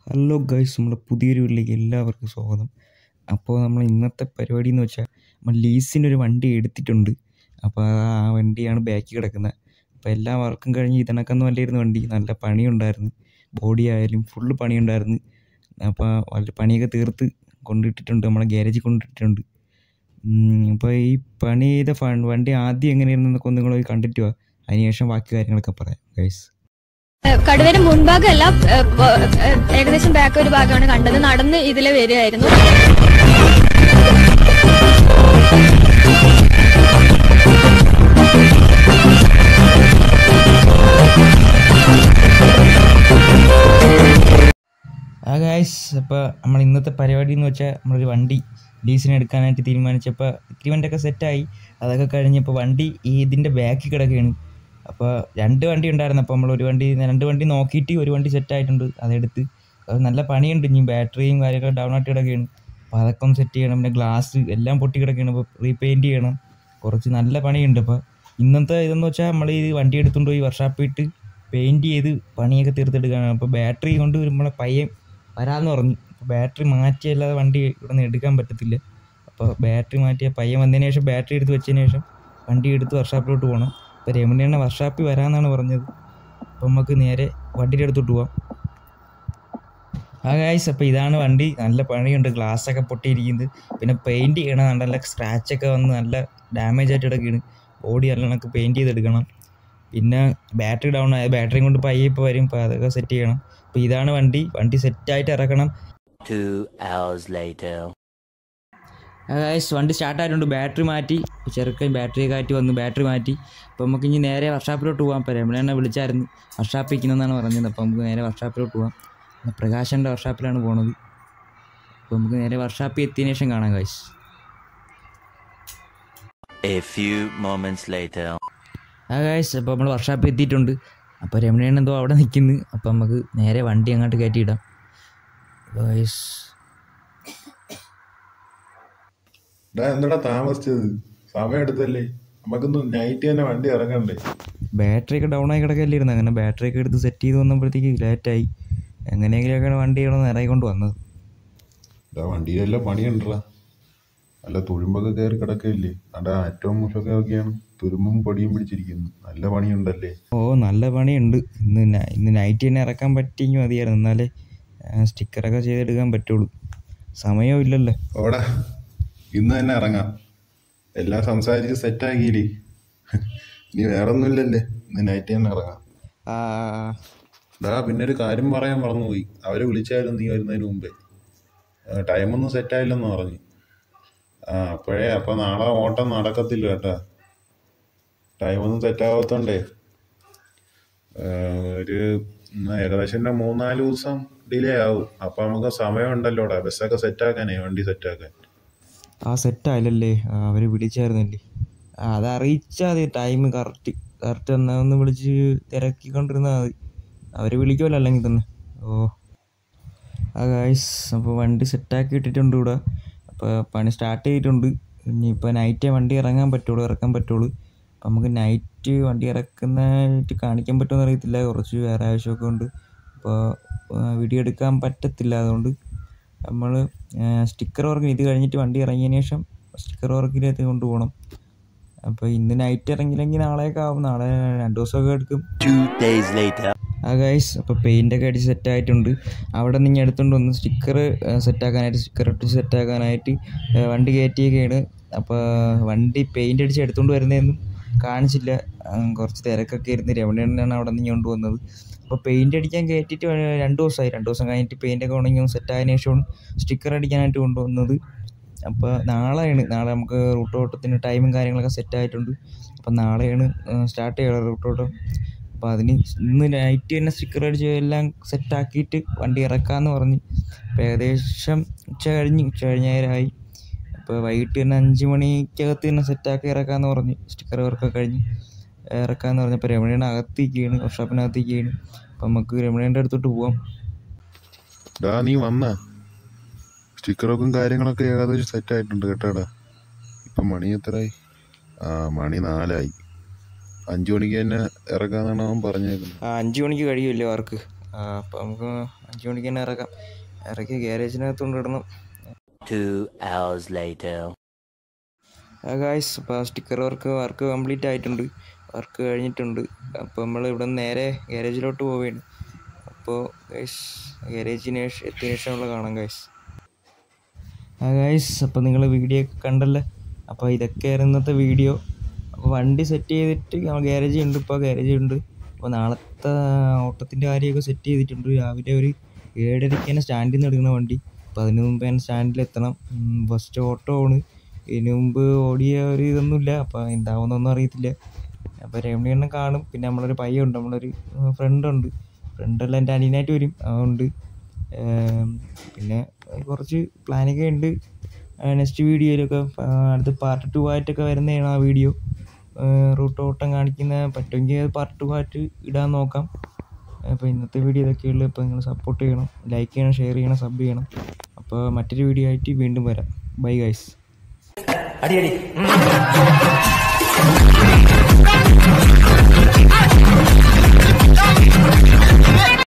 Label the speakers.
Speaker 1: Hello guys നമ്മുടെ പുതിയൊരു വീട്ടിലേക്ക് എല്ലാവർക്കും സ്വാഗതം അപ്പോൾ നമ്മൾ ഇന്നത്തെ പരിപാടി എന്ന് വെച്ചാൽ നമ്മൾ ലീസിനൊരു വണ്ടി എടുത്തിട്ടുണ്ട് അപ്പോൾ ആ വണ്ടിയാണ് ബാക്കിൽ കിടക്കുന്നത് അപ്പോൾ എല്ലാ വർക്കും കഴിഞ്ഞ് ഇതിനൊക്കെന്ന് വണ്ടിയായിരുന്നു വണ്ടി നല്ല പണിയുണ്ടായിരുന്നു ബോഡി ആയാലും ഫുള്ള് പണിയുണ്ടായിരുന്നു അപ്പോൾ വളരെ പണിയൊക്കെ തീർത്ത് കൊണ്ടിട്ടിട്ടുണ്ട് നമ്മളെ ഗ്യാരേജിൽ കൊണ്ടിട്ടിട്ടുണ്ട് അപ്പോൾ ഈ പണി ചെയ്ത ഫ- വണ്ടി ആദ്യം എങ്ങനെയായിരുന്നൊക്കെ ഒന്ന് നിങ്ങൾ പോയി കണ്ടിട്ട് വാ അതിനുശേഷം ബാക്കി കാര്യങ്ങളൊക്കെ പറയാം ഗൈസ്
Speaker 2: കടുവയുടെ മുൻഭാഗമല്ല ഏഹ്, പ- ഏഹ്, ഏകദേശം ബാക്ക് ഒരു ഭാഗമാണ് കണ്ടത് നടന്ന് ഇതിലെ വരികയായിരുന്നു
Speaker 1: ആ ഗായ്സ് അപ്പോൾ നമ്മൾ ഇന്നത്തെ പരിപാടി എന്ന് വെച്ചാൽ നമ്മളൊരു വണ്ടി ലീസിന് എടുക്കാനായിട്ട് തീരുമാനിച്ചപ്പോൾ എഗ്രിമെൻ്റൊക്കെ സെറ്റായി അതൊക്കെ കഴിഞ്ഞപ്പോൾ വണ്ടി ഈ ഇതിൻ്റെ ബാക്കിൽ കിടക്കുകയാണ് അപ്പോൾ രണ്ട് വണ്ടി ഉണ്ടായിരുന്നു അപ്പോൾ നമ്മൾ ഒരു വണ്ടി രണ്ട് വണ്ടി നോക്കിയിട്ട് ഒരു വണ്ടി സെറ്റായിട്ടുണ്ട് അതെടുത്ത് അത് നല്ല പണിയുണ്ട് ഇനി ബാറ്ററിയും കാര്യങ്ങളൊക്കെ ഡൗൺ ആയിട്ട് കിടക്കുകയാണ് അപ്പോൾ അതൊക്കെ ഒന്ന് സെറ്റ് ചെയ്യണം പിന്നെ ഗ്ലാസ് എല്ലാം പൊട്ടി കിടക്കുകയാണ് അപ്പോൾ റീപെയിൻറ്റ് ചെയ്യണം കുറച്ച് നല്ല പണിയുണ്ട് അപ്പോൾ ഇന്നത്തെ ഇതെന്ന് വെച്ചാൽ നമ്മൾ ഈ വണ്ടി എടുത്തുകൊണ്ട് പോയി വർഷാപ്പിൽ ഇട്ട് പെയിൻറ്റ് ചെയ്ത് പണിയൊക്കെ തീർത്തെടുക്കുകയാണ് അപ്പോൾ ബാറ്ററി കൊണ്ട് നമ്മളെ പയ്യൻ വരാമെന്ന് പറഞ്ഞു അപ്പോൾ ബാറ്ററി മാറ്റിയല്ലാതെ വണ്ടി ഇവിടെ നിന്ന് എടുക്കാൻ പറ്റത്തില്ല അപ്പോൾ ബാറ്ററി മാറ്റിയ പയ്യൻ വന്നതിന് ശേഷം ബാറ്ററി എടുത്ത് വെച്ചതിന് ശേഷം വണ്ടി എടുത്ത് വർഷാപ്പിലോട്ട് പോകണം അപ്പോൾ രമണിയണ്ണ വർഷാപ്പിൽ വരാമെന്നാണ് പറഞ്ഞത് അപ്പോൾ നമുക്ക് നേരെ വണ്ടിയുടെ അടുത്തോട്ട് പോവാം ആ ഗായ്സ് അപ്പോൾ ഇതാണ് വണ്ടി നല്ല പണിയുണ്ട് ഗ്ലാസ്സൊക്കെ പൊട്ടിയിരിക്കുന്നത് പിന്നെ പെയിൻറ്റ് ചെയ്യണം നല്ല സ്ക്രാച്ചൊക്കെ വന്ന് നല്ല ഡാമേജ് ആയിട്ട് കിടക്കുകയാണ് ബോഡി എല്ലാം കണക്ക് പെയിൻറ്റ് ചെയ്തെടുക്കണം പിന്നെ ബാറ്ററി ഡൗൺ ആയ ബാറ്ററിയും കൊണ്ട് പയ്യെ ഇപ്പോൾ വരും അപ്പോൾ അതൊക്കെ സെറ്റ് ചെയ്യണം അപ്പോൾ ഇതാണ് വണ്ടി വണ്ടി സെറ്റായിട്ട് ഇറക്കണം
Speaker 3: Two hours later.
Speaker 1: ഗൈസ് വണ്ടി സ്റ്റാർട്ടായിട്ടുണ്ട് ബാറ്ററി മാറ്റി ചെറുക്കൻ ബാറ്ററി കാറ്റി വന്ന് ബാറ്ററി മാറ്റി അപ്പോൾ നമുക്ക് ഇനി നേരെ വർഷാപ്പിലോട്ട് പോകാം അപ്പോൾ രമണനെ വിളിച്ചായിരുന്നു വർഷാപ്പിൽ ഇരിക്കുന്നതെന്നാണ് പറഞ്ഞത് അപ്പോൾ നമുക്ക് നേരെ വർഷാപ്പിലോട്ട് പോകാം അപ്പോൾ പ്രകാശൻ്റെ വർഷാപ്പിലാണ് പോണത് അപ്പോൾ നമുക്ക് നേരെ വർഷാപ്പിൽ എത്തിയതിനു ശേഷം കാണാം guys
Speaker 3: A few moments later.
Speaker 1: ആ ഗൈസ് അപ്പോൾ നമ്മൾ വർഷാപ്പിൽ എത്തിയിട്ടുണ്ട് അപ്പോൾ രമണൻ എന്തോ അവിടെ നിൽക്കുന്നു അപ്പോൾ നമുക്ക് നേരെ വണ്ടി അങ്ങോട്ട് കയറ്റിയിടാം ഗൈസ്
Speaker 4: ഡാ എന്താടാ താമസിച്ചത് സമയം എടുത്തല്ലേ നമുക്കൊന്ന് നൈറ്റ് തന്നെ വണ്ടി ഇറങ്ങണ്ടേ
Speaker 1: ബാറ്ററി ഒക്കെ ഡൗൺ ആയി കിടക്കല്ലായിരുന്നു അങ്ങനെ ബാറ്ററി ഒക്കെ എടുത്ത് സെറ്റ് ചെയ്ത് വന്നപ്പോഴത്തേക്ക് ലേറ്റായി എങ്ങനെയെങ്കിലുമൊക്കെയാണ് വണ്ടി ഇവിടെ നിന്ന് ഇറങ്ങിക്കൊണ്ട് വന്നത്
Speaker 4: ഡാ വണ്ടിയിലെല്ലാം പണിയുണ്ടടാ നല്ല തുരുമ്പൊക്കെ കയറി കിടക്കയില്ലേ അടാ ഏറ്റവും മുഷൊക്കെ ഒക്കെയാണ് തുരുമ്പും പൊടിയും പിടിച്ചിരിക്കുന്നു നല്ല പണിയുണ്ടല്ലേ
Speaker 1: ഓ നല്ല പണിയുണ്ട് ഇന്ന് ന- ഇന്ന് നൈറ്റ് തന്നെ ഇറക്കാൻ പറ്റിയെങ്കിൽ മതിയായിരുന്നു എന്നാലേ സ്റ്റിക്കറൊക്കെ ചെയ്തെടുക്കാൻ പറ്റുള്ളൂ സമയവും ഇല്ലല്ലോ
Speaker 4: ഓടാ ഇന്ന് തന്നെ ഇറങ്ങാം എല്ലാം സംസാരിച്ച് സെറ്റാക്കിയില്ലേ ഇനി വേറെ ഒന്നുമില്ലല്ലേ ഇന്ന് നൈറ്റ് തന്നെ ഇറങ്ങാം
Speaker 1: ആ
Speaker 4: ഡാ പിന്നെ ഒരു കാര്യം പറയാൻ മറന്നുപോയി അവരെ വിളിച്ചായിരുന്നു നീ വരുന്നതിന് മുമ്പേ ടൈമൊന്നും സെറ്റായില്ലെന്ന് പറഞ്ഞു ആ അപ്പോഴേ അപ്പോൾ നാളെ ഓട്ടം നടക്കത്തില്ല കേട്ടാ ടൈമൊന്നും സെറ്റാകത്തോണ്ടേ ഒരു ഉം, ഏകദേശം ഒരു മൂന്നാല് ദിവസം ഡിലേ ആവും അപ്പം നമുക്ക് സമയമുണ്ടല്ലോടാ ബസ്സൊക്കെ സെറ്റാക്കാനേ വണ്ടി സെറ്റാക്കാൻ
Speaker 1: ആ സെറ്റായില്ലല്ലേ അവർ വിളിച്ചായിരുന്നല്ലേ ആ അത് അറിയിച്ചാൽ മതി ടൈം കറക്റ്റ് കറക്റ്റ് എന്നാൽ ഒന്ന് വിളിച്ച് തിരക്കിക്കൊണ്ടിരുന്നാൽ മതി അവർ വിളിക്കുമല്ലോ അല്ലെങ്കിൽ തന്നെ ഓ ആ ഗായ്സ് അപ്പോൾ വണ്ടി സെറ്റാക്കി ഇട്ടിട്ടുണ്ട് ഇവിടെ അപ്പോൾ പണി സ്റ്റാർട്ട് ചെയ്തിട്ടുണ്ട് ഇനിയിപ്പോൾ നൈറ്റേ വണ്ടി ഇറങ്ങാൻ പറ്റുള്ളൂ ഇറക്കാൻ പറ്റുള്ളൂ അപ്പോൾ നമുക്ക് നൈറ്റ് വണ്ടി ഇറക്കുന്നതായിട്ട് കാണിക്കാൻ പറ്റുമെന്ന് അറിയത്തില്ല കുറച്ച് വേറെ ആവശ്യമൊക്കെ ഉണ്ട് അപ്പോൾ വീഡിയോ എടുക്കാൻ പറ്റത്തില്ല അതുകൊണ്ട് നമ്മൾ സ്റ്റിക്കർ വർക്കിന് ഇത് കഴിഞ്ഞിട്ട് വണ്ടി ഇറങ്ങിയതിന് ശേഷം സ്റ്റിക്കർ വർക്കിലേക്ക് കൊണ്ടുപോകണം അപ്പോൾ ഇന്ന് നൈറ്റ് ഇറങ്ങിയില്ലെങ്കിൽ നാളെയൊക്കെ ആവും നാളെ രണ്ട് ദിവസമൊക്കെ എടുക്കും
Speaker 3: Two days later.
Speaker 1: ആ ഗൈസ് അപ്പോൾ പെയിൻ്റൊക്കെ അടിച്ച് സെറ്റായിട്ടുണ്ട് അവിടെ നിന്ന് എടുത്തുകൊണ്ട് വന്ന് സ്റ്റിക്കർ സെറ്റാക്കാനായിട്ട് സ്റ്റിക്കർ ഇട്ട് സെറ്റാക്കാനായിട്ട് വണ്ടി കയറ്റിയൊക്കെയാണ് അപ്പോൾ വണ്ടി പെയിൻ്റ് അടിച്ച് എടുത്തുകൊണ്ട് വരുന്നതൊന്നും കാണിച്ചില്ല ഉം, കുറച്ച് തിരക്കൊക്കെ ഇരുന്ന് രമണിയാണ് അവിടെ നിന്ന് കൊണ്ടുവന്നത് അപ്പോൾ പെയിൻ്റ് അടിക്കാൻ കയറ്റിയിട്ട് വേ- രണ്ട് ദിവസമായി രണ്ട് ദിവസം കഴിഞ്ഞിട്ട് പെയിൻ്റൊക്കെ ഉണങ്ങി ഒന്ന് സെറ്റായതിനു ശേഷമാണ് സ്റ്റിക്കർ അടിക്കാനായിട്ട് കൊണ്ടുവന്നത് അപ്പോൾ നാളെയാണ് നാളെ നമുക്ക് റൂട്ട് ഓട്ടത്തിന് ടൈമും കാര്യങ്ങളൊക്കെ സെറ്റായിട്ടുണ്ട് അപ്പോൾ നാളെയാണ് സ്റ്റാർട്ട് ചെയ്യുക റൂട്ട് ഓട്ടം അപ്പോൾ അതിന് ഇന്ന് നൈറ്റ് തന്നെ സ്റ്റിക്കർ അടിച്ച് എല്ലാം സെറ്റാക്കിയിട്ട് വണ്ടി ഇറക്കാമെന്ന് പറഞ്ഞ് അപ്പോൾ ഏകദേശം ഉച്ച കഴിഞ്ഞ് ഉച്ച കഴിഞ്ഞേരമായി അപ്പോൾ വൈകിട്ട് തന്നെ അഞ്ച് മണിക്കകത്ത് തന്നെ സെറ്റാക്കി ഇറക്കാമെന്ന് പറഞ്ഞ് സ്റ്റിക്കർ വർക്കൊക്കെ കഴിഞ്ഞ് ഇറക്കാമെന്ന് പറഞ്ഞപ്പോൾ രമണിയുടെ അകത്തേക്കാണ് വർക്ക്ഷോപ്പിനകത്തേക്കാണ് അപ്പോൾ നമുക്ക് രമണിയുടെ അടുത്തോട്ട് പോവാം
Speaker 4: ഡാ നീ വന്നാ സ്റ്റിക്കറൊക്കെ കാര്യങ്ങളൊക്കെ ഏകദേശം സെറ്റായിട്ടുണ്ട് കേട്ടാടാ ഇപ്പം മണി എത്രയായി ആ മണി നാലായി അഞ്ചു മണിക്ക് തന്നെ ഇറക്കാന്നാണ് അവൻ പറഞ്ഞേക്കുന്നത്
Speaker 1: ആ അഞ്ച് മണിക്ക് കഴിയുമല്ലോ വർക്ക് അപ്പോൾ നമുക്ക് അഞ്ച് മണിക്ക് തന്നെ ഇറക്കാം ഇറക്കി ഗ്യാരേജിനകത്ത് കൊണ്ടിടണം
Speaker 3: Two hours later.
Speaker 1: ഗായ്സ് അപ്പോൾ സ്റ്റിക്കർ വർക്ക് വർക്ക് കംപ്ലീറ്റ് ആയിട്ടുണ്ട് വർക്ക് കഴിഞ്ഞിട്ടുണ്ട് അപ്പോൾ നമ്മൾ ഇവിടെ നിന്ന് നേരെ ഗ്യാരേജിലോട്ട് പോവുകയാണ് അപ്പോൾ ഗൈസ് ഗ്യാരേജിന് ശേഷം എത്തിയ ശേഷമുള്ള കാണാം ഗൈസ് ആ ഗൈസ് അപ്പോൾ നിങ്ങൾ വീഡിയോ ഒക്കെ കണ്ടല്ലേ അപ്പോൾ ഇതൊക്കെയായിരുന്നു ഇന്നത്തെ വീഡിയോ അപ്പോൾ വണ്ടി സെറ്റ് ചെയ്തിട്ട് ഗ്യാരേജ് ഉണ്ട് ഇപ്പോൾ ഗ്യാരേജ് ഉണ്ട് അപ്പോൾ നാളത്തെ ഓട്ടത്തിൻ്റെ കാര്യമൊക്കെ സെറ്റ് ചെയ്തിട്ടുണ്ട് രാവിലെ ഒരു ഏഴരയ്ക്ക് തന്നെ സ്റ്റാൻഡിൽ നിന്ന് എടുക്കുന്ന വണ്ടി അപ്പോൾ അതിന് മുമ്പ് തന്നെ സ്റ്റാൻഡിൽ എത്തണം ഫസ്റ്റ് ഓട്ടോ ആണ് ഇതിന് മുമ്പ് ഓടിയ ഒരു ഇതൊന്നുമില്ല അപ്പോൾ എന്താവുന്നൊന്നും അറിയത്തില്ല അപ്പോൾ രമണിയണ്ണൻ കാണും പിന്നെ നമ്മളൊരു പയ്യുണ്ട് നമ്മളൊരു ഫ്രണ്ട് ഉണ്ട് ഫ്രണ്ടെല്ലാം എൻ്റെ അനിയനായിട്ട് വരും അതുകൊണ്ട് ഏം, പിന്നെ കുറച്ച് പ്ലാനൊക്കെ ഉണ്ട് നെക്സ്റ്റ് വീഡിയോയിലൊക്കെ അടുത്ത് പാർട്ട് ടു ആയിട്ടൊക്കെ വരുന്നതാണ് ആ വീഡിയോ റൂട്ട് ഓട്ടം കാണിക്കുന്ന പറ്റുമെങ്കിൽ പാർട്ട് ടു ആയിട്ട് ഇടാൻ നോക്കാം അപ്പോൾ ഇന്നത്തെ വീഡിയോ ഇതൊക്കെയുള്ളൂ അപ്പോൾ നിങ്ങൾ സപ്പോർട്ട് ചെയ്യണം ലൈക്ക് ചെയ്യണം ഷെയർ ചെയ്യണം സബ് ചെയ്യണം അപ്പോൾ മറ്റൊരു വീഡിയോ ആയിട്ട് വീണ്ടും വരാം ബൈ ഗൈസ്
Speaker 5: അടി അടി